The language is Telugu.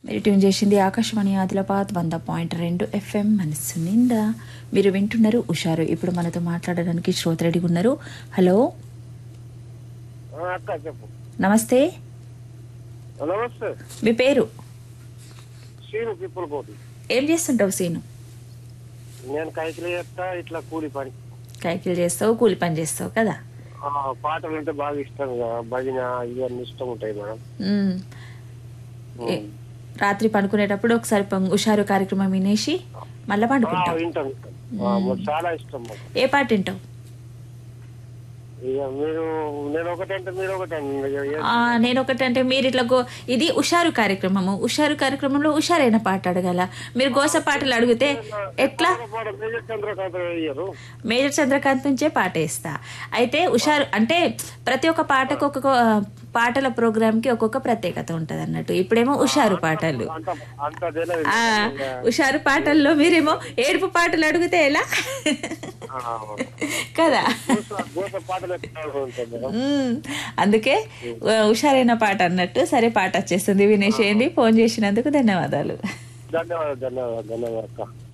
మీరు ట్యూన్ చేసింది ఆకాశవాణి ఆదిలాబాద్ వంద పాయింట్ రెండు ఎఫ్ఎం మనస్సు నిండా మీరు వింటున్నారు ఉషారు ఇప్పుడు మనతో మాట్లాడడానికి శ్రోత రెడీగా ఉన్నారు హలో ఆ, అక్క చెప్పు నమస్తే నమస్తే మీ పేరు శ్రీను పిప్పుల కోటి ఏం చేస్తుంటావు సీను నేను కైకిలి చేస్తా ఇట్లా కూలి పని కైకిలు చేస్తావు కూలి పని చేస్తావు కదా ఆ, పాటలు అంటే బాగా ఇష్టం కదా భజన ఇవన్నీ ఇష్టం ఉంటాయి మేడం మ్మ్. ఏ- రాత్రి పడుకునేటప్పుడు ఒకసారి పం- ఉషారు కార్యక్రమం వినేసి మళ్ళీ ఆ, పండుకుంటావు వింటాం వింటాం ఆ, మాకు చాలా ఇష్టం మాకు ఏ పాట వింటావు ఇక మీరు నేను ఒకటంటే మీరు ఒకటంటే ఆ, నేను ఒకటంటే మీరు ఇట్లా గో ఇది ఉషారు కార్యక్రమము ఉషారు కార్యక్రమంలో ఉషారైన పాట అడగాల మీరు గోస పాటలు అడిగితే ఎట్లా మేజర్ చంద్రకాంత్ అయ్యారు మేజర్ చంద్రకాంత్ నుంచే పాట వేస్తా అయితే ఉషారు అంటే ప్రతి ఒక్క పాటకు ఒక్కొక్క పాటల ప్రోగ్రామ్ కి ఒక్కొక్క ప్రత్యేకత ఉంటది అన్నట్టు ఇప్పుడేమో ఉషారు పాటలు అంత అంత తెలియదు ఆ ఉషారు పాటల్లో మీరేమో ఏడుపు పాటలు అడిగితే ఎలా ఆ, కదా గోస- గోస పాటలు ఎక్కువ ఉంటాయి మేడం మ్మ్. అందుకే ఆ, హుషారైన పాట అన్నట్టు సరే పాట వచ్చేస్తుంది వినేసేయండి ఫోన్ చేసినందుకు ధన్యవాదాలు ధన్యవాదాలు ధన్యవాదాలు ధన్యవాదాలు అక్క